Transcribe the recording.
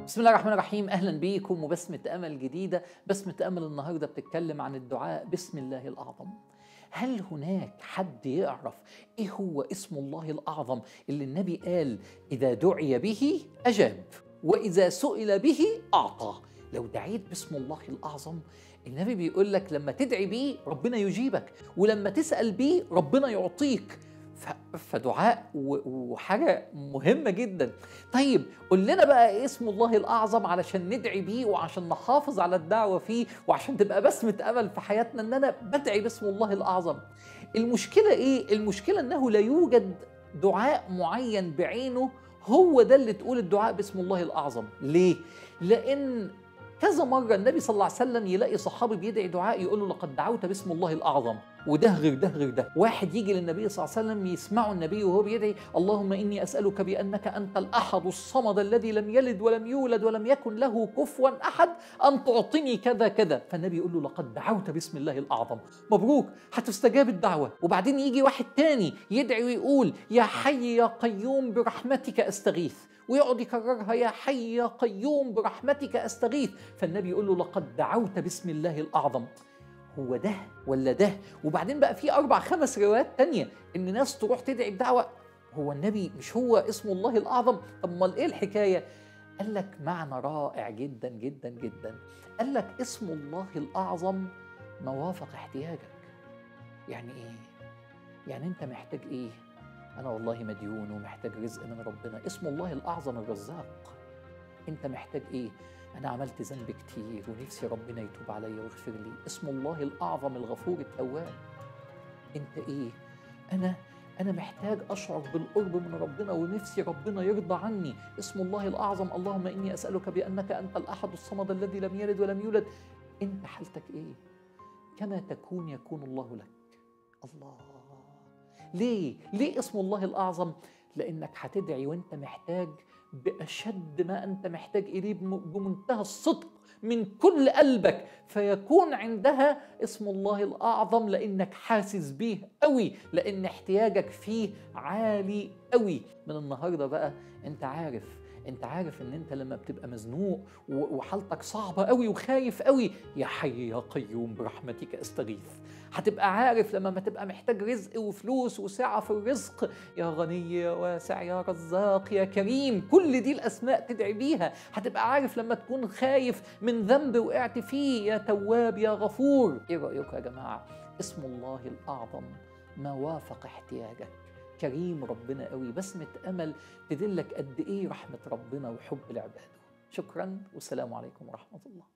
بسم الله الرحمن الرحيم اهلا بيكم وبسمة امل جديدة بسمة امل النهاردة بتتكلم عن الدعاء بسم الله الاعظم هل هناك حد يعرف ايه هو اسم الله الاعظم اللي النبي قال اذا دعي به اجاب واذا سئل به اعطى لو دعيت باسم الله الاعظم النبي بيقول لك لما تدعي بيه ربنا يجيبك ولما تسال بيه ربنا يعطيك ف- فدعاء و- وحاجه مهمه جدا طيب قول لنا بقى إيه اسم الله الاعظم علشان ندعي بيه وعشان نحافظ على الدعوه فيه وعشان تبقى بسمه امل في حياتنا ان انا بدعي باسم الله الاعظم المشكله ايه المشكله انه لا يوجد دعاء معين بعينه هو ده اللي تقول الدعاء باسم الله الاعظم ليه لان كذا مرة النبي صلى الله عليه وسلم يلاقي صحابي بيدعي دعاء يقول له لقد دعوت باسم الله الأعظم وده غير ده غير ده واحد يجي للنبي صلى الله عليه وسلم يسمعه النبي وهو بيدعي اللهم إني أسألك بأنك أنت الأحد الصمد الذي لم يلد ولم يولد ولم يكن له كفوا أحد أن تعطني كذا كذا فالنبي يقول له لقد دعوت باسم الله الأعظم مبروك هتستجاب الدعوة وبعدين يجي واحد تاني يدعي ويقول يا حي يا قيوم برحمتك أستغيث ويقعد يكررها يا حي يا قيوم برحمتك استغيث فالنبي يقول له لقد دعوت باسم الله الاعظم هو ده ولا ده وبعدين بقى في اربع خمس روايات تانية ان ناس تروح تدعي بدعوه هو النبي مش هو اسم الله الاعظم طب امال ايه الحكايه قال لك معنى رائع جدا جدا جدا قال لك اسم الله الاعظم ما وافق احتياجك يعني ايه يعني انت محتاج ايه أنا والله مديون ومحتاج رزق من ربنا اسم الله الأعظم الرزاق أنت محتاج إيه؟ أنا عملت ذنب كتير ونفسي ربنا يتوب عليا ويغفر لي اسم الله الأعظم الغفور التواب أنت إيه؟ أنا أنا محتاج أشعر بالقرب من ربنا ونفسي ربنا يرضى عني اسم الله الأعظم اللهم إني أسألك بأنك أنت الأحد الصمد الذي لم يلد ولم يولد أنت حالتك إيه؟ كما تكون يكون الله لك الله ليه؟ ليه اسم الله الأعظم؟ لأنك هتدعي وأنت محتاج بأشد ما أنت محتاج إليه بم- بمنتهى الصدق من كل قلبك فيكون عندها اسم الله الأعظم لأنك حاسس بيه قوي لأن احتياجك فيه عالي قوي من النهاردة بقى أنت عارف انت عارف ان انت لما بتبقى مزنوق و- وحالتك صعبه قوي وخايف قوي يا حي يا قيوم برحمتك استغيث هتبقى عارف لما ما تبقى محتاج رزق وفلوس وسعه في الرزق يا غني يا واسع يا رزاق يا كريم كل دي الاسماء تدعي بيها هتبقى عارف لما تكون خايف من ذنب وقعت فيه يا تواب يا غفور ايه رايكم يا جماعه اسم الله الاعظم ما وافق احتياجك كريم ربنا قوي بسمة أمل تدلك قد إيه رحمة ربنا وحب لعباده شكرا والسلام عليكم ورحمة الله